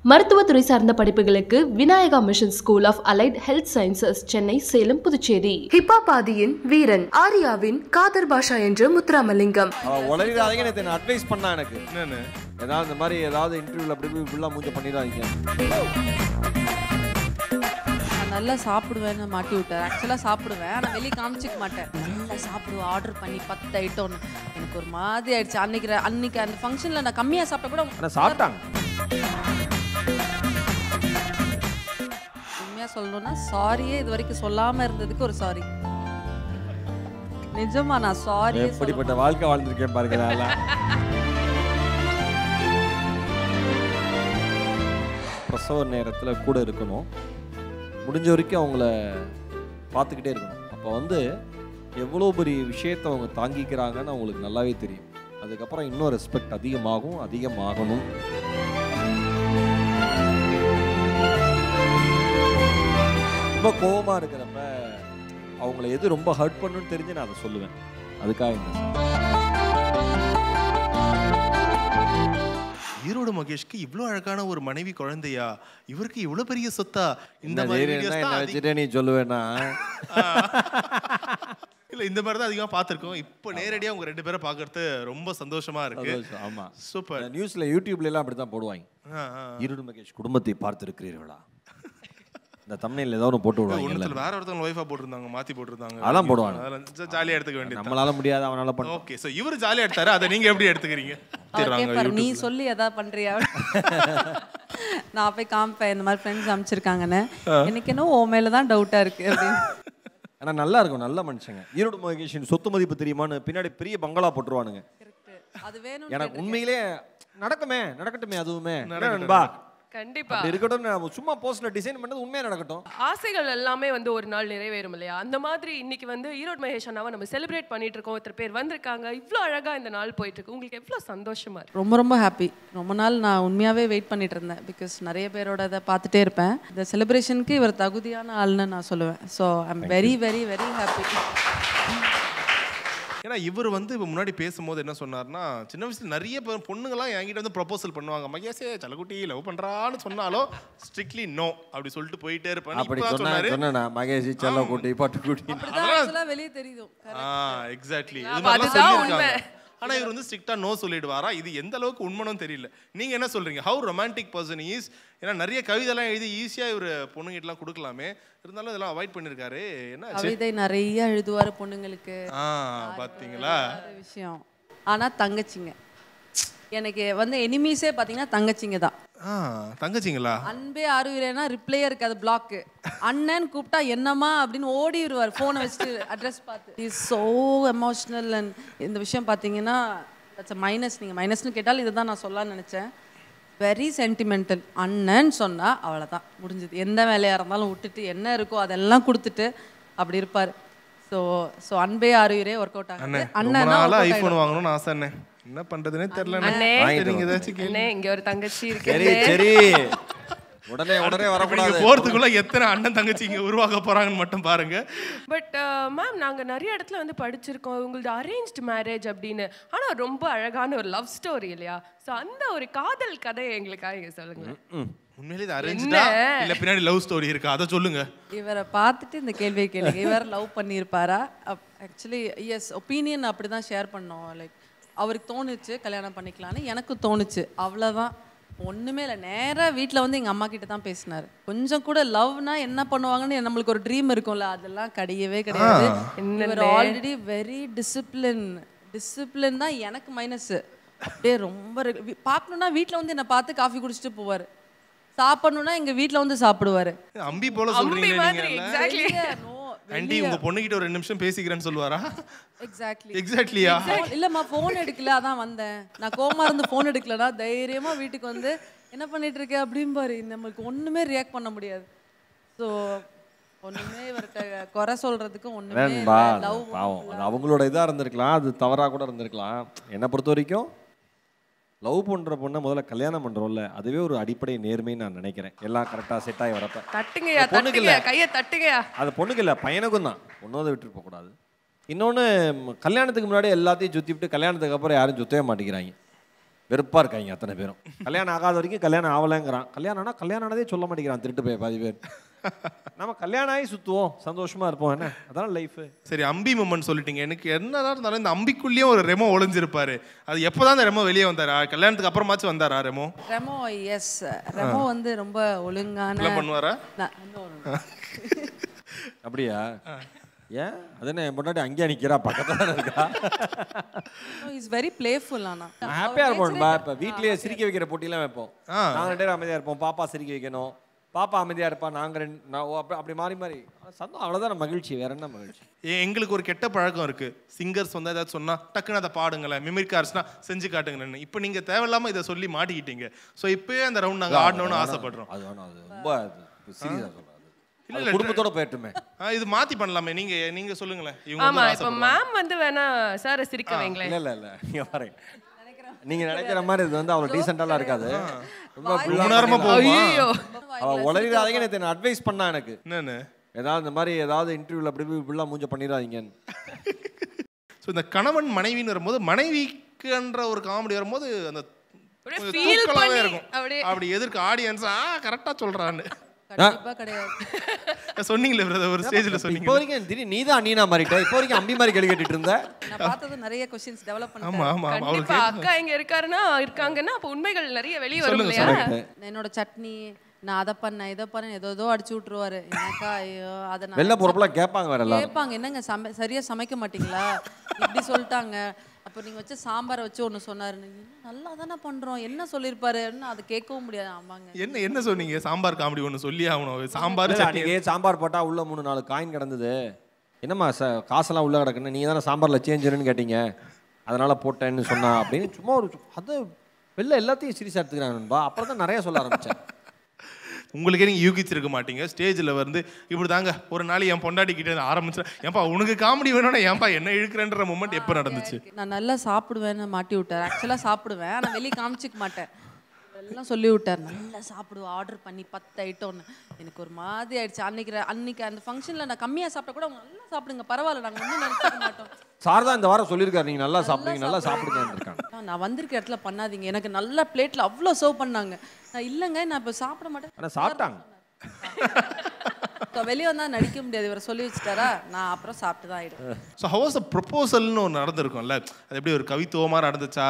மருத்துவத்துறை சார்ந்த படிப்புகளுக்கு Vinayaka mission school of allied health sciences Chennai Salem Puducherry ஹிப்பாபாதியின் வீரன் ஆர்யாவின் காதர் பாஷா என்ற முத்துராமலிங்கம் அவன் உளறிடாதீங்க நேத்து என்ன அட்வைஸ் பண்ணா எனக்கு என்னன்னு ஏதாவது இந்த மாதிரி ஏதாவது இன்டர்வியூல அப்படி இப்படி ஃபுல்லாக மூஞ்ச பண்ணிடாதீங்க நான் நல்லா சாப்பிடுவேன்னு மாட்டி விட்டார் ஆக்சுவலாக சாப்பிடுவேன் ஆனால் வெளியே காமிச்சிக்க மாட்டேன் நல்லா சாப்பிடுவேன் ஆர்டர் பண்ணி பத்து ஐட்டம் எனக்கு ஒரு மாதிரி ஆயிடுச்சு அன்னைக்கு ர- அன்னைக்கு அந்த ஃபங்க்ஷனில் நான் கம்மியாக சாப்பிட்டா கூட ஆனால் சாப்பிட்டாங்க உண்மையாக சொல்லணும்னா சாரியே இது வரைக்கும் சொல்லாமல் இருந்ததுக்கு ஒரு சாரி நிஜமா நான் சாரியே எப்படிப்பட்ட வாழ்க்கை வாழ்ந்திருக்கேன் பாருங்க நான் பிரசவ நேரத்தில் கூட இருக்கணும் முடிஞ்ச வரைக்கும் அவங்கள பார்த்துக்கிட்டே இருக்கணும் அப்போ வந்து எவ்வளோ பெரிய விஷயத்தை அவங்க தாங்கிக்கிறாங்கன்னு அவங்களுக்கு நல்லாவே தெரியும் அதுக்கப்புறம் இன்னும் ரெஸ்பெக்ட் அதிகமாகும் அதிகமாகணும் ரொம்ப கோவமா இருக்கிறப்ப அவங்கள எது ரொம்ப ஹர்ட் பண்ணுன்னு தெரிஞ்சு நான் அதை சொல்லுவேன் அதுக்காக இந்த ஈரோடு மகேஷ்க்கு இவ்ளோ அழகான ஒரு மனைவி குழந்தையா இவருக்கு இவ்ளோ பெரிய சொத்தா இந்த இந்த மாதிரி தைரியம் videos தான் தான் என்ன அதிக- வச்சுட்டே நீ சொல்லுவேன்னா இல்ல இந்த மாதிரி தான் அதிகமா பார்த்திருக்கோம் இப்போ நேரடியா உங்க ரெண்டு பேரை பார்க்கறது ரொம்ப சந்தோஷமா இருக்கு சந்தோஷம், ஆமா சூப்பர் நியூஸ்ல யூடியூப்ல எல்லாம் அப்படித்தான் போடுவாங்க ஆ, ஆ. ஈரோடு மகேஷ் குடும்பத்தை பார்த்திருக்கிறீர்களா இந்த தமிழில் ஏதோ ஒன்று போட்டு விடுவாங்க ஒண்ணுத்துல வேற ஒருத்தவங்க ஒய்ஃபா போட்டிருந்தாங்க மாத்தி போட்டிருந்தாங்க அதான் போடுவாங்க. அதெல்லாம் ஜாலியா எடுத்துக்க வேண்டியது நம்மளால முடியாது அவனால பண்ண ஓகே சோ இவர் ஜாலியா எடுத்தாரு அதை நீங்க எப்படி எடுத்துக்கிறீங்க அவர் திட்டுறாங்க கேட்பாரு நீ YouTubeல. சொல்லி எதா பண்றியா நான் போய் காமிப்பேன் இந்த மாதிரி ஃப்ரெண்ட்ஸ் அமைச்சிருக்காங்கன்னு எனக்கு என்ன ஓ மேல தான் டவுட்டா இருக்கு அப்படின்னு ஆனா நல்லா இருக்கும் நல்ல மனுஷங்க ஈரோடு மகேஷின் சொத்து மதிப்பு தெரியுமான்னு பின்னாடி பெரிய பங்களா போட்டுருவானுங்க அது வேணும் எனக்கு உண்மையிலே நடக்குமே நடக்கட்டுமே அதுவுமே என்ன நண்பா கண்டிப்பா அப்படி இருக்கட்டும் நான் சும்மா போஸ்ட்ல டிசைன் பண்ணது உண்மையா நடக்கட்டும் ஆசைகள் எல்லாமே வந்து ஒரு நாள் நிறைவேறும் இல்லையா அந்த மாதிரி இன்னைக்கு வந்து ஈரோடு மகேஷ் அண்ணாவை நம்ம செலிப்ரேட் பண்ணிட்டு இருக்கோம் ஒருத்தர் பேர் வந்திருக்காங்க இவ்வளோ அழகா இந்த நாள் போயிட்டு இருக்கு உங்களுக்கு எவ்வளவு சந்தோஷமா இருக்கு ரொம்ப ரொம்ப ஹாப்பி ரொம்ப நாள் நான் உண்மையாகவே வெயிட் பண்ணிட்டு இருந்தேன் பிகாஸ் நிறைய பேரோட இதை பார்த்துட்டே இருப்பேன் இந்த செலிப்ரேஷனுக்கு இவர் தகுதியான ஆள்னு நான் சொல்லுவேன் so I'm very very very happy ஏன்னா இவர் வந்து இப்போ முன்னாடி பேசும்போது என்ன சொன்னார்னா சின்ன வயசுல நிறைய பேர் பொண்ணுங்கலாம் என்கிட்ட வந்து ப்ரொபோசல் பண்ணுவாங்க மகேஷே சலக்குட்டி லவ் பண்றான்னு சொன்னாலும் ஸ்ட்ரிக்ட்லி நோ அப்படி சொல்லிட்டு போயிட்டே இருப்பேன் அப்படி இப்போ சொன்னா சொன்னாரு சொன்னா மகேஷ் செல்ல குட்டி பட்டு குட்டி அப்படிதான் ஆக்சுவலாக வெளியே தெரியுது ஆ எக்ஸாக்ட்லி அப்ப இது மாதிரிலாம் அதுதான் சொல்லியிருக்காங்க ஆனா இவர் வந்து ஸ்ட்ரிக்டா நோ சொல்லிடுவாரா இது எந்த அளவுக்கு உண்மைனும் தெரியல நீங்க என்ன சொல்றீங்க ஹவு ரொமான்டிக் பர்சன் இஸ் ஏன்னா நிறைய கவிதைலாம் எழுதி ஈஸியா இவர் பொண்ணுங்கிட்டலாம் கொடுக்கலாமே இருந்தாலும் இதெல்லாம் அவாய்ட் பண்ணிருக்காரு என்ன ஆச்சு? கவிதை நிறைய எழுதுவார் பொண்ணுங்களுக்கு ஆ பாத்தீங்களா வேற விஷயம் ஆனா தங்கச்சிங்க எனக்கு வந்து எனிமீஸே பார்த்தீங்கன்னா தங்கச்சிங்க தான் ஆ தங்கச்சிங்களா அன்பே ஆறுவிரேனா ரிப்ளையே இருக்காது பிளாக் அண்ணன் கூப்பிட்டா என்னம்மா அப்படின்னு ஓடி வருவார் ஃபோனை வச்சுட்டு அட்ரஸ் பார்த்து இஸ் ஸோ எமோஷ்னல் அண்ட் இந்த விஷயம் பார்த்தீங்கன்னா தட்ஸ் மைனஸ் நீங்கள் மைனஸ்னு கேட்டால் இதுதான் நான் சொல்லலாம்னு நினச்சேன் வெரி சென்டிமெண்டல் அண்ணன் சொன்னால் அவ்வளோதான் முடிஞ்சது எந்த வேலையாக இருந்தாலும் விட்டுட்டு என்ன இருக்கோ அதெல்லாம் கொடுத்துட்டு அப்படி இருப்பார் ஸோ ஸோ அன்பே ஆறுவிரே ஒர்க் அவுட் ஆகுது அண்ணே ரொம்ப அண்ணன் நாளா ஐபோன் வாங்கணும்னு ஆசை அண்ணே என்ன பண்றதுனே தெரியல அண்ணே. நீங்க ஏதாச்சும் கேளுங்க அண்ணே இங்க ஒரு தங்கச்சி சரி இருக்கு சரி உடனே உடனே இப்ப நீங்க வரக்கூடாது போறதுக்குள்ள எத்தனை அண்ணன் தங்கச்சி இங்க உருவாக போறாங்கன்னு மட்டும் பாருங்க பட் மேம் நாங்க நிறைய இடத்துல வந்து படிச்சிருக்கோம் உங்களது அரேஞ்ச்டு மேரேஜ் அப்படின்னு ஆனா ரொம்ப அழகான ஒரு லவ் ஸ்டோரி இல்லையா சோ அந்த ஒரு காதல் கதை எங்களுக்காக இங்க சொல்லுங்க உண்மையிலே இது அரேஞ்சா இல்ல பின்னாடி லவ் ஸ்டோரி இருக்கா அதை சொல்லுங்க இவரை பார்த்துட்டு இந்த கேள்வியை கேளுங்க இவர் லவ் பண்ணியிருப்பாரா ஆக்சுவலி எஸ் ஒப்பீனியன் அப்படி தான் ஷேர் பண்ணோம் லைக் அவருக்கு தோணுச்சு கல்யாணம் பண்ணிக்கலான்னு எனக்கு தோணுச்சு அவ்வளோதான் ஒன்றுமே இல்லை நேராக வீட்டில் வந்து எங்கள் அம்மா கிட்ட தான் பேசினார் கொஞ்சம் கூட லவ்னா என்ன பண்ணுவாங்கன்னு நம்மளுக்கு ஒரு ட்ரீம் இருக்கும்ல அதெல்லாம் கிடையவே கிடையாது இவர் ஆல்ரெடி வெரி டிசிப்ளின் டிசிப்ளின் தான் எனக்கு மைனஸ் அப்படியே ரொம்ப ரெகு- வி- பார்க்கணுன்னா வீட்டில் வந்து என்னை பார்த்து காஃபி குடிச்சிட்டு போவார் சாப்பிடணுன்னா எங்கள் வீட்டில் வந்து சாப்பிடுவார் அம்பி போல அம்பி சொல்றீங்க மாதிரி நீங்க எக்ஸாக்ட்லி நோ ஆண்டி உங்க பொண்ணுகிட்ட ஒரு ரெண்டு நிமிஷம் பேசிக்கிறேன்னு சொல்லுவாரா எக்ஸாக்ட்லி எக்ஸாக்ட்லியா இல்லம்மா ஃபோன் எடுக்கல அதான் வந்தேன் நான் கோமா இருந்து ஃபோன் எடுக்கலனா தைரியமா வீட்டுக்கு வந்து என்ன பண்ணிட்டு இருக்க அப்படிம்பாரு நம்மளுக்கு ஒண்ணுமே ரியாக்ட் பண்ண முடியாது ஸோ ஒண்ணுமே இவர்கிட்ட குறை சொல்றதுக்கு ஒண்ணுமே வேண்பா லவ் பாவம் அது அவங்களோட இதாக இருந்திருக்கலாம் அது தவறாக கூட இருந்திருக்கலாம் என்னை பொறுத்த வரைக்கும் லவ் பண்ணுற பொண்ணை முதல்ல கல்யாணம் பண்ணுறோம்ல அதுவே ஒரு அடிப்படை நேர்மைன்னு நான் நினைக்கிறேன் எல்லாம் கரெக்டாக செட் ஆகி வரப்ப தட்டுங்கயா பொண்ணுக்கு தட்டுங்க இல்ல. கைய தட்டுங்கயா அது பொண்ணுக்கு இல்லை பையனுக்கும் தான் பொண்ணு அதை விட்டுட்டு போகக்கூடாது இன்னொன்று கல்யாணத்துக்கு முன்னாடி எல்லாத்தையும் சுற்றி விட்டு கல்யாணத்துக்கு அப்புறம் யாரும் சுற்றவே மாட்டேங்கிறாங்க வெறுப்பாக இருக்காங்க அத்தனை பேரும் கல்யாணம் ஆகாத வரைக்கும் கல்யாணம் ஆகலைங்கிறான் கல்யாணம் ஆனால் கல்யாணம் ஆனதே சொல்ல மாட்டேங்கிறான் திருட்டு போய் பாதி பேர் நம்ம கல்யாணம் ஆகி சுற்றுவோம் சந்தோஷமா இருப்போம் என்ன அதான் லைஃபு சரி அம்பி மூமெண்ட் சொல்லிட்டீங்க எனக்கு என்னதான் இருந்தாலும் இந்த அம்பிக்குள்ளேயும் ஒரு ரெமோ ஒளிஞ்சிருப்பாரு அது எப்போதான் அந்த ரெமோ வெளியே வந்தாரா கல்யாணத்துக்கு அப்புறமாச்சும் வந்தாரா ரெமோ ரெமோ எஸ் ரெமோ வந்து ரொம்ப ஒழுங்கான எல்லாம் பண்ணுவாரா நான் no, no, no. அப்படியா ஏன் அது என்ன என் பொண்டாட்டி அங்கேயே நிற்கிறா பக்கத்தில் தானே இருக்கா No, he's very playful ஆனா ஹாப்பியாக இருப்போம்பா இப்போ வீட்லயே சிரிக்க வைக்கிற போட்டிலாம் வைப்போம் ஆ. நாங்கள் ரெண்டு பேரும் அமைதியாக இருப்போம் பாப்பா சிரிக்க வைக்கணும் பாப்பா அமைதியாக இருப்பா நாங்கள் ரெண்டு நான் ஓ, அப்படி அப்படி மாறி மாறி சந்தோம் அவ்வளோதான் மகிழ்ச்சி வேற என்ன மகிழ்ச்சி ஏ- எங்களுக்கு ஒரு கெட்ட பழக்கம் இருக்கு சிங்கர்ஸ் வந்து ஏதாவது சொன்னா டக்குன்னு அதை பாடுங்களேன் மிமிக் கார்ஸ்னா செஞ்சு காட்டுங்கன்னு இப்போ நீங்க தேவையில்லாம இதை சொல்லி மாட்டிக்கிட்டீங்க ஸோ இப்போயே அந்த ரவுண்ட் நாங்க ஆடணும்னு ஆசைப்படுறோம் அது வேணாம் அது ரொம்ப சீரியஸாக சொல்கிறேன் இல்ல, அது இல்ல, குடும்பத்தோட போயிட்டுமே ஆ, இது மாத்தி பண்ணலாமே நீங்க நீங்க சொல்லுங்களேன் இவங்க ஆமா வந்து இப்போ ஆசைப்படுறாங்க. மேம் வந்து வேணா சாரை சிரிக்க வைங்களேன் இல்லை இல்லை இல்லை நீங்கள் பாருங்க நீங்கள் நினைக்கிற மாதிரி இது வந்து அவ்வளோ டீசெண்டாலாம் இருக்காது ரொம்ப ரொம்ப ஃபுல்லாக நேரமா போகுமா ஐயோ அவள் உளறிடாதீங்க நேற்று அட்வைஸ் பண்ணா எனக்கு என்னன்னு ஏதாவது இந்த மாதிரி ஏதாவது இன்டர்வியூவில் அப்படி இப்படி இப்படிலாம் மூஞ்ச பண்ணிடாதீங்கன்னு ஸோ இந்த கணவன் மனைவின்னு வரும்போது மனைவிக்குன்ற ஒரு காமெடி வரும்போது அந்த அப்படியே கொஞ்சம் feel தூக்கலாவே பண்ணி, இருக்கும் அப்படியே. அப்படி எதிர்க்க ஆடியன்ஸ் ஆ கரெக்டா சொல்றான்னு கண்டிப்பா கிடையாது சொன்னீங்களே brother, ஒரு ஸ்டேஜ்ல இப்போ சொன்னீங்க வரைக்கும் திடீர் நீ தான் நீனா மாறிட்ட இப்போ வரைக்கும் அம்பி மாதிரி கேள்வி கேட்டுட்டு இருந்த நான் பார்த்தது நிறைய கொஸ்டின்ஸ் டெவலப் ஆமா பண்ணிட்டேன் ஆமா ஆமா அவருக்கு கண்டிப்பா அக்கா இங்க இருக்காருன்னா இருக்காங்கன்னா அப்ப உண்மைகள் நிறைய வெளிய வரும் சொல்லுங்க, இல்லையா சொல்லுங்க. என்னோட சட்னி நான் அதை பண்ணேன் இதை பண்ணேன் ஏதோ ஏதோ அடிச்சு விட்டுருவாரு எனக்கா ஐயோ அதை நான் வெளில போகிறப்பெல்லாம் கேட்பாங்க வேற எல்லாரும் கேட்பாங்க என்னங்க சமை சரியா சமைக்க மாட்டீங்களா இப்படி சொல்லிட்டாங்க அப்போ நீங்க வச்ச சாம்பாரை வச்சு ஒன்று சொன்னாரு என்ன நல்லா தானே பண்றோம் என்ன சொல்லியிருப்பாருன்னு அதை கேட்கவும் முடியாது ஆமாங்க என்ன என்ன சொன்னீங்க சாம்பார் காமெடி ஒன்று சொல்லி ஆகணும் சாம்பார் இல்ல, சட்னி அன்னைக்கு சாம்பார் போட்டா உள்ள மூணு நாலு காயின் கிடந்தது என்னம்மா ச காசெல்லாம் உள்ள கிடக்குன்னு நீங்க தானே சாம்பார்ல சேஞ்சுன்னு கேட்டீங்க அதனால போட்டேன்னு சொன்னா அப்படின்னு சும்மா ஒரு அது வெளில எல்லாத்தையும் சீரியஸாக எடுத்துக்கிறாங்க நண்பா அப்புறம் தான் நிறைய சொல்ல ஆரம்பிச்சேன் உங்களுக்கே நீங்க யூகிச்சிருக்க மாட்டீங்க ஸ்டேஜ்ல வந்து இப்படி தாங்க ஒரு நாள் என் பொண்டாட்டி கிட்ட ஆரம்பிச்சேன் ஏன்பா உனக்கு காமெடி வேணும்னா ஏன்பா என்ன இழுக்கிறேன்ற மூமெண்ட் எப்போ நடந்துச்சு நான் நல்லா சாப்பிடுவேன்னு மாட்டி விட்டார் ஆக்சுவலாக சாப்பிடுவேன் ஆனால் வெளியே காமிச்சிக்க மாட்டேன் எல்லாம் சொல்லி விட்டார் நல்லா சாப்பிடுவேன் ஆர்டர் பண்ணி பத்து ஐட்டம்னு எனக்கு ஒரு மாதிரி ஆயிடுச்சு அன்னைக்கு ர- அன்னைக்கு அந்த ஃபங்க்ஷனில் நான் கம்மியாக சாப்பிட்டா கூட அவங்க நல்லா சாப்பிடுங்க பரவாயில்ல நாங்கள் ஒன்றும் நினச்சிக்க மாட்டோம் சார் தான் இந்த வாரம் சொல்லியிருக்காரு நீங்க நல்லா சாப்பிடுங்க நல்லா சாப்பிடுங்கன்னு இருக்காங்க ஆ, நான் வந்திருக்க இடத்துல பண்ணாதீங்க எனக்கு நல்ல பிளேட்டில் அவ்வளோ சர்வ் பண்ணாங்க நான் இல்லைங்க நான் இப்போ சாப்பிட மாட்டேன் ஆனா சாப்பிட்டாங்க வெளியே வந்தால் நடிக்க முடியாது இவரை சொல்லி வச்சுட்டாரா நான் அப்புறம் சாப்பிட்டு தான் ஆயிடுவேன் ஸோ ஹவஸ் அ ப்ரொப்போசல்னு ஒன்று நடந்திருக்கும்ல அது எப்படி ஒரு கவித்துவமாக நடந்துச்சா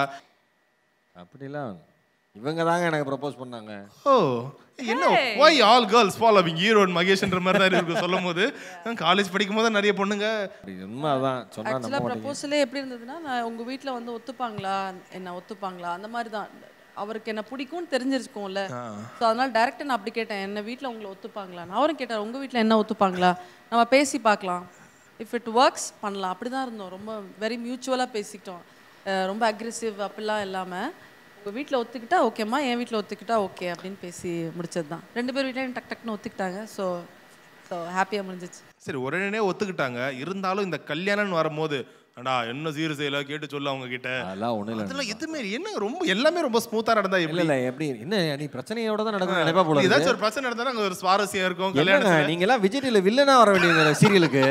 அப்படிலாம் இவங்க தாங்க எனக்கு ப்ரப்போஸ் பண்ணாங்க ஓ என்ன ஒய் ஆல் கேர்ள்ஸ் ஃபாலோவிங் ஹீரோன் மகேஷ்ன்ற மாதிரி தான் இருக்கு சொல்லும் போது காலேஜ் படிக்கும் போது நிறைய பொண்ணுங்க அப்படி உண்மை அதான் சொன்னா நம்ப ஆக்சுவலாக மாட்டீங்க ப்ரப்போசலே எப்படி இருந்ததுன்னா நான் உங்கள் வீட்டில் வந்து ஒத்துப்பாங்களா என்ன ஒத்துப்பாங்களா அந்த மாதிரி தான் அவருக்கு என்ன பிடிக்கும்னு தெரிஞ்சிருக்கும்ல ஸோ அதனால டேரக்டாக நான் அப்படி கேட்டேன் என்ன வீட்டில் உங்களை ஒத்துப்பாங்களா அவரும் கேட்டார் உங்கள் வீட்டில் என்ன ஒத்துப்பாங்களா நம்ம பேசி பார்க்கலாம் இஃப் இட் ஒர்க்ஸ் பண்ணலாம் அப்படி தான் இருந்தோம் ரொம்ப வெரி மியூச்சுவலாக பேசிக்கிட்டோம் அஹ் ரொம்ப அக்ரெசிவ் அப்படிலாம் இல்லாமல் உங்கள் வீட்டில் ஒத்துக்கிட்டா ஓகேம்மா என் வீட்டில் ஒத்துக்கிட்டா ஓகே அப்படின்னு பேசி முடிச்சது தான் ரெண்டு பேர் வீட்லையும் டக் டக்குன்னு ஒத்துக்கிட்டாங்க ஸோ ஸோ ஹாப்பியாக முடிஞ்சிச்சு சரி உடனே ஒத்துக்கிட்டாங்க இருந்தாலும் இந்த கல்யாணம்னு வரும்போது அடா என்ன சீர் செய்யல கேட்டு சொல்லு அவங்க கிட்ட அதெல்லாம் ஒண்ணும் இல்லை அதெல்லாம் எதுவுமே என்ன ரொம்ப எல்லாமே ரொம்ப ஸ்மூத்தா நடந்தா இல்ல எப்படி இல்ல எப்படி என்ன நீ பிரச்சனையோட தான் நடக்கும் நினைப்பா போல இருக்கு. ஏதாச்சும் ஒரு பிரச்சனை நடந்தா அங்க ஒரு சுவாரஸ்யம் இருக்கும் என்னங்க கல்யாணத்துல நீங்க எல்லாம் விஜய் டிவில வில்லனா வர வேண்டிய சீரியலுக்கு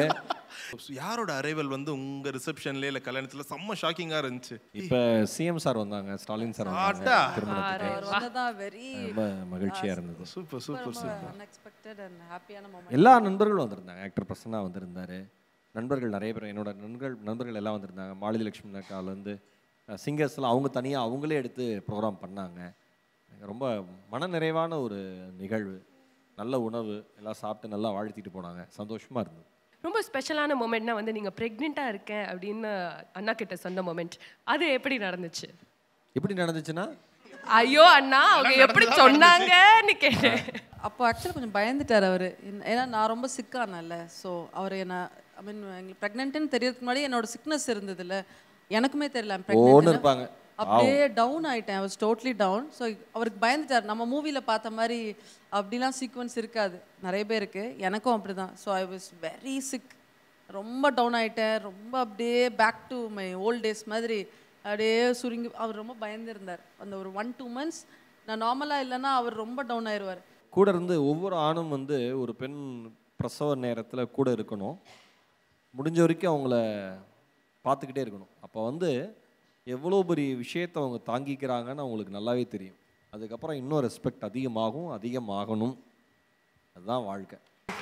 யாரோட அரைவல் வந்து உங்க ரிசப்ஷன்ல இல்ல கல்யாணத்துல செம்ம ஷாக்கிங்கா இருந்துச்சு இப்ப சிஎம் சார் வந்தாங்க ஸ்டாலின் சார் வந்தாங்க ஆட்டா. திருமணத்துக்கு அவர் வந்ததா வெரி ரொம்ப மகிழ்ச்சியா இருந்தது super super super unexpected and ஹாப்பியான மூமெண்ட் எல்லா நண்பர்களும் வந்திருந்தாங்க ஆக்டர் பிரசன்னா வந்திருந்தாரு நண்பர்கள் நிறைய பேர் என்னோட நண்பர்கள் நண்பர்கள் எல்லாம் வந்திருந்தாங்க மாலதி லட்சுமி அக்காலேருந்து சிங்கர்ஸ்லாம் அவங்க தனியாக அவங்களே எடுத்து ப்ரோக்ராம் பண்ணாங்க எனக்கு ரொம்ப மன நிறைவான ஒரு நிகழ்வு நல்ல உணவு எல்லாம் சாப்பிட்டு நல்லா வாழ்த்திட்டு போனாங்க சந்தோஷமா இருந்தது ரொம்ப ஸ்பெஷலான மூமெண்ட்னா வந்து நீங்க பிரெக்னெண்டா இருக்கேன் அப்படின்னு அண்ணா கிட்ட சொன்ன மூமெண்ட் அது எப்படி நடந்துச்சு எப்படி நடந்துச்சுன்னா ஐயோ அண்ணா அவங்க எப்படி சொன்னாங்கன்னு கேட்டேன் அப்போ ஆக்சுவலாக கொஞ்சம் பயந்துட்டார் அவர் ஏன்னா நான் ரொம்ப சிக்கானல்ல ஸோ அவர் என்ன ஐ மீன் எங்களுக்கு ப்ரெக்னென்ட்னு தெரியறதுக்கு முன்னாடி என்னோட சிக்னஸ் இருந்ததுல்ல எனக்குமே தெரியல I'm pregnant ஓன்னு ன்னு. இருப்பாங்க அப்படியே டவுன் ஆயிட்டேன் I was totally down so அவருக்கு பயந்துட்டார் நம்ம மூவியில் பார்த்த மாதிரி அப்படிலாம் சீக்வன்ஸ் இருக்காது நிறைய பேருக்கு எனக்கும் அப்படிதான் so I was very sick ரொம்ப டவுன் ஆயிட்டேன் ரொம்ப அப்படியே back to my old days மாதிரி அப்படியே சுருங்கி அவர் ரொம்ப பயந்துருந்தார் அந்த ஒரு ஒன் டூ மந்த்ஸ் நான் நார்மலாக இல்லைன்னா அவர் ரொம்ப டவுன் ஆயிடுவார் கூட இருந்து ஒவ்வொரு ஆணும் வந்து ஒரு பெண் பிரசவ நேரத்தில் கூட இருக்கணும் முடிஞ்ச வரைக்கும் அவங்கள பார்த்துக்கிட்டே இருக்கணும் அப்போ வந்து எவ்வளோ பெரிய விஷயத்தை அவங்க தாங்கிக்கிறாங்கன்னு அவங்களுக்கு நல்லாவே தெரியும் அதுக்கப்புறம் இன்னும் ரெஸ்பெக்ட் அதிகமாகும் அதிகமாகணும் அதுதான் வாழ்க்கை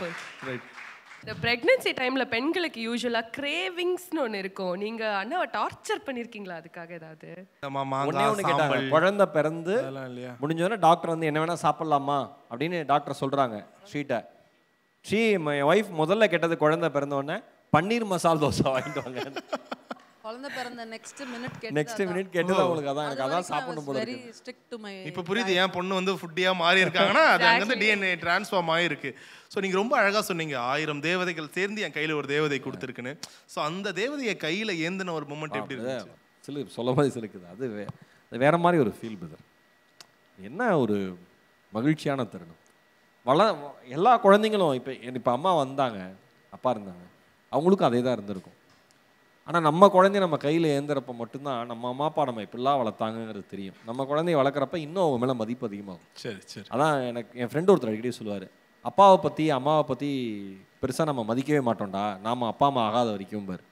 இந்த பிரெக்னன்சி டைம்ல பெண்களுக்கு யூஸ்வலா கிரேவிங்ஸ்னு ஒன்று இருக்கும் நீங்க அண்ணாவை டார்ச்சர் பண்ணிருக்கீங்களா அதுக்காக ஏதாவது ஆமா ஒண்ணே மாங்காய் ஒன்று கேட்டாங்க சாம்பல் குழந்தை பிறந்து அதெல்லாம் இல்லையா முடிஞ்சோடனே டாக்டர் வந்து என்ன வேணா சாப்பிடலாமா அப்படின்னு டாக்டர் சொல்றாங்க ஸ்வீட்டை ஸ்ரீ என் ஒய்ஃப் முதல்ல கேட்டது குழந்தை பிறந்த உடனே பன்னீர் மசால் தோசை வாங்கிட்டு வாங்க குழந்தை பிறந்த நெக்ஸ்ட் மினிட் நெக்ஸ்ட் மினிட் கேட்டது அவங்களுக்கு அதான் எனக்கு அதான் சாப்பிடணும் போல வெரி இருக்கு ஸ்ட்ரிக்ட் டு மை இப்போ புரியுது ஏன் பொண்ணு வந்து ஃபுட்டியா மாறி இருக்காங்கன்னா அது அங்க வந்து டிஎன்ஏ டிரான்ஸ்ஃபார்ம் ஆயிருக்கு ஸோ நீங்க ரொம்ப அழகா சொன்னீங்க ஆயிரம் தேவதைகள் சேர்ந்து என் கையில ஒரு தேவதை கொடுத்துருக்குன்னு ஸோ அந்த தேவதையை கையில ஏந்தின ஒரு மூமெண்ட் எப்படி இருந்துச்சு சிலு சொல்ல மாதிரி சிலுக்குது அது வே அது வேற மாதிரி ஒரு ஃபீல் பிரதர் என்ன ஒரு மகிழ்ச்சியான தருணம் வள எல்லா குழந்தைங்களும் இப்போ இப்போ அம்மா வந்தாங்க அப்பா இருந்தாங்க அவங்களுக்கும் அதே தான் இருந்திருக்கும் ஆனால் நம்ம குழந்தைய நம்ம கையில் ஏந்துறப்ப மட்டும்தான் நம்ம அம்மா அப்பா நம்ம இப்படிலாம் வளர்த்தாங்கங்கிறது தெரியும் நம்ம குழந்தைய வளர்க்குறப்ப இன்னும் அவங்க மேலே மதிப்பு அதிகமாகும் சரி சரி அதான் எனக்கு என் ஃப்ரெண்ட் ஒருத்தர் அடிக்கடி சொல்லுவார் அப்பாவை பற்றி அம்மாவை பற்றி பெருசாக நம்ம மதிக்கவே மாட்டோம்டா நாம அப்பா அம்மா ஆகாத வரைக்கும் பாரு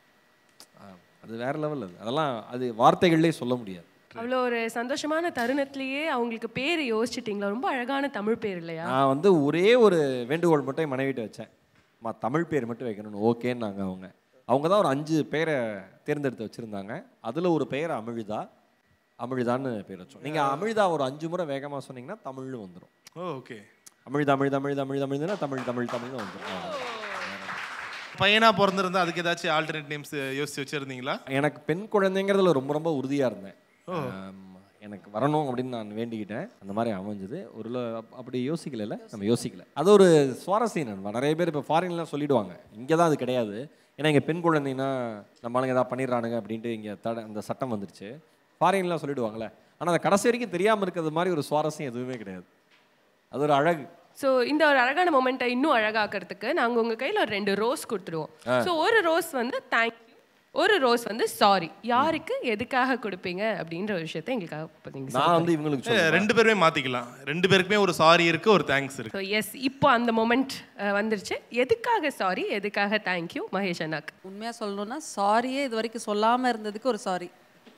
அது வேற லெவல் அது அதெல்லாம் அது வார்த்தைகள்லேயே சொல்ல முடியாது அவ்வளோ ஒரு சந்தோஷமான தருணத்திலேயே அவங்களுக்கு பேர் யோசிச்சிட்டீங்களா ரொம்ப அழகான தமிழ் பேர் இல்லையா நான் வந்து ஒரே ஒரு வேண்டுகோள் மட்டும் என் மனைவிட்ட வச்சேன் மா தமிழ் பேர் மட்டும் வைக்கணும்னு ஓகேன்னாங்க அவங்க அவங்க தான் ஒரு அஞ்சு பேரை தேர்ந்தெடுத்து வச்சுருந்தாங்க அதில் ஒரு பெயர் அமிழ்தா அமிழ்தான்னு பேர் வச்சோம் நீங்கள் அமிழ்தா ஒரு அஞ்சு முறை வேகமாக சொன்னீங்கன்னா தமிழ்னு வந்துடும் ஓ ஓகே அமிழ் தமிழ் தமிழ் தமிழ் தமிழ்னா தமிழ் தமிழ் தமிழ்னு வந்துடும் பையனா பிறந்திருந்தா அதுக்கு ஏதாச்சும் ஆல்டர்னேட் நேம்ஸ் யோசிச்சு வச்சிருந்தீங்களா எனக்கு பெண் குழந்தைங்கிறதுல ரொம்ப ரொம்ப உறுதியாக இருந்தேன் ஆம், எனக்கு வரணும் அப்படின்னு நான் வேண்டிக்கிட்டேன் அந்த மாதிரி அமைஞ்சது ஒரு ல- அப்- அப்படி யோசிக்கல நம்ம யோசிக்கல அது ஒரு சுவாரஸ்யம் நண்பா நிறைய பேர் இப்போ ஃபாரின்லாம் சொல்லிடுவாங்க இங்கே தான் அது கிடையாது ஏன்னா இங்கே பெண் குழந்தைன்னா நம்ம ஆளுங்க ஏதாவது பண்ணிடுறானுங்க அப்படின்ட்டு இங்கே தட அந்த சட்டம் வந்துருச்சு ஃபாரின்லாம் சொல்லிடுவாங்களே ஆனால் அந்த கடைசி வரைக்கும் தெரியாமல் இருக்கிறது மாதிரி ஒரு சுவாரஸ்யம் எதுவுமே கிடையாது அது ஒரு அழகு ஸோ இந்த ஒரு அழகான மொமெண்ட்டை இன்னும் அழகாக்கிறதுக்கு நாங்கள் உங்கள் கையில் ஒரு ரெண்டு ரோஸ் கொடுத்துருவோம் ஸோ ஒரு ரோஸ் வந்து தேங்க்யூ ஒரு ரோஸ் வந்து சாரி யாருக்கு எதுக்காக கொடுப்பீங்க அப்படின்ற ஒரு விஷயத்தை எங்களுக்காக இப்போ நீங்கள் நான் வந்து இவங்களுக்கு ஏ, சொல்லுவேன் ரெண்டு பேருமே மாத்திக்கலாம் ரெண்டு பேருக்குமே ஒரு சாரி இருக்கு ஒரு தேங்க்ஸ் இருக்கு ஸோ எஸ் இப்போ அந்த மொமெண்ட் வந்துருச்சு எதுக்காக சாரி எதுக்காக தேங்க்யூ மகேஷ் அண்ணாக்கு உண்மையா சொல்லணும்னா சாரியே இது வரைக்கும் சொல்லாம இருந்ததுக்கு ஒரு சாரி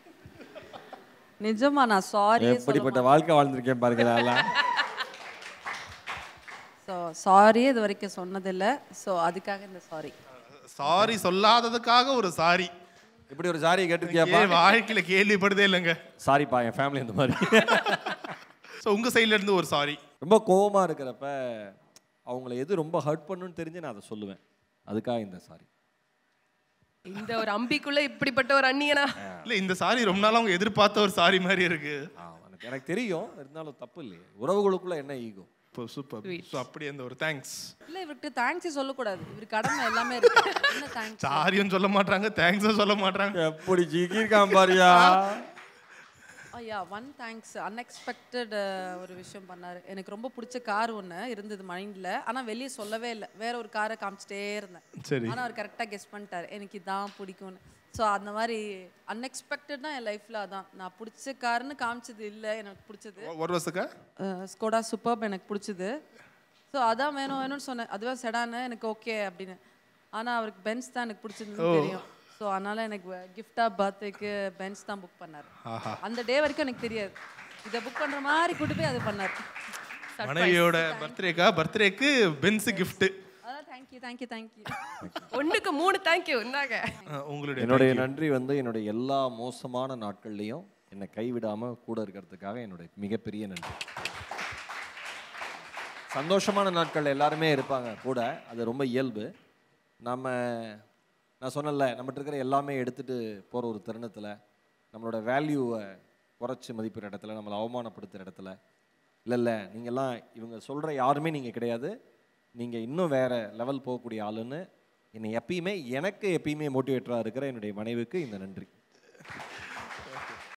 நிஜமா நான் சாரியே எப்படிப்பட்ட வாழ்க்கை வாழ்ந்திருக்கேன் பாருங்க எல்லாம் ஸோ சாரியே இது வரைக்கும் சொன்னதில்ல ஸோ அதுக்காக இந்த சாரி சாரி சொல்லாததுக்காக ஒரு சாரி இப்படி ஒரு ஜாரியை கேட்டிருக்கியாப்பா ஏன் வாழ்க்கையில கேள்விப்படுதே இல்லைங்க சாரிப்பா என் ஃபேமிலி இந்த மாதிரி ஸோ உங்க சைடுல இருந்து ஒரு சாரி ரொம்ப கோவமா இருக்கிறப்ப அவங்கள எது ரொம்ப ஹர்ட் பண்ணுன்னு தெரிஞ்சு நான் அதை சொல்லுவேன் அதுக்காக இந்த சாரி இந்த ஒரு அம்பிக்குள்ள இப்படிப்பட்ட ஒரு அண்ணியனா இல்ல இந்த சாரி ரொம்ப நாளா அவங்க எதிர்பார்த்த ஒரு சாரி மாதிரி இருக்கு எனக்கு எனக்கு தெரியும் இருந்தாலும் தப்பு இல்லையே உறவுகளுக்குள்ள என்ன ஈகோ இப்போ சூப்பர் ஸோ அப்படி அந்த ஒரு தேங்க்ஸ் இல்ல இவருக்கு தேங்க்ஸ் சொல்லக்கூடாது இவர் கடமை எல்லாமே இருக்கு என்ன தேங்க்ஸ் சாரியும் சொல்ல மாட்டாங்க தேங்க்ஸும் சொல்ல மாட்டாங்க எப்படி ஜிகிருக்கான் பாரியா ஐயா ஒன் தேங்க்ஸ் அன்எக்ஸ்பெக்டட் ஒரு விஷயம் பண்ணாரு எனக்கு ரொம்ப பிடிச்ச கார் ஒன்று இருந்தது மைண்டில் ஆனால் வெளியே சொல்லவே இல்லை வேற ஒரு காரை காமிச்சிட்டே இருந்தேன் சரி ஆனால் அவர் கரெக்டாக கெஸ் பண்ணிட்டார் எனக்கு இதான் பிடிக்கும்னு ஸோ அந்த மாதிரி அன்எக்ஸ்பெக்டட்னா என் லைஃப்பில் அதான் நான் பிடிச்ச காருன்னு காமிச்சது இல்லை எனக்கு பிடிச்சது ஒரு வருஷக்கா ஸ்கோடா சூப்பர்ப் எனக்கு பிடிச்சது ஸோ அதான் வேணும் வேணும்னு சொன்னேன் அதுவே செடானு எனக்கு ஓகே அப்படின்னு ஆனால் அவருக்கு பென்ஸ் தான் எனக்கு பிடிச்சதுன்னு தெரியும் ஸோ அதனால எனக்கு கிஃப்டாக பர்த்டேக்கு பென்ஸ் தான் புக் பண்ணார் ஆஹா அந்த டே வரைக்கும் எனக்கு தெரியாது இதை புக் பண்ணுற மாதிரி கூட்டு போய் அது பண்ணார் மனைவியோட பர்த்டேக்கா பர்த்டேக்கு பென்ஸ் gift அதான் தேங்க்யூ தேங்க்யூ தேங்க்யூ ஒண்ணுக்கு மூணு தேங்க்யூ இந்தாங்க உங்களுடைய என்னுடைய நன்றி வந்து என்னுடைய எல்லா மோசமான நாட்கள்லையும் என்னை கைவிடாம கூட இருக்கிறதுக்காக என்னுடைய மிகப்பெரிய நன்றி சந்தோஷமான நாட்கள் எல்லாருமே இருப்பாங்க கூட அது ரொம்ப இயல்பு நம்ம நான் சொன்னல நம்மகிட்ட இருக்கிற எல்லாமே எடுத்துட்டு போகிற ஒரு தருணத்தில் நம்மளோட வேல்யூவை குறைச்சி மதிப்பிற இடத்துல நம்மளை அவமானப்படுத்துகிற இடத்துல இல்லை இல்லை நீங்கள்லாம் இவங்க சொல்கிற யாருமே நீங்கள் கிடையாது நீங்கள் இன்னும் வேறு லெவல் போகக்கூடிய ஆளுன்னு என்னை எப்பயுமே எனக்கு எப்பயுமே மோட்டிவேட்டராக இருக்கிற என்னுடைய மனைவிக்கு இந்த நன்றி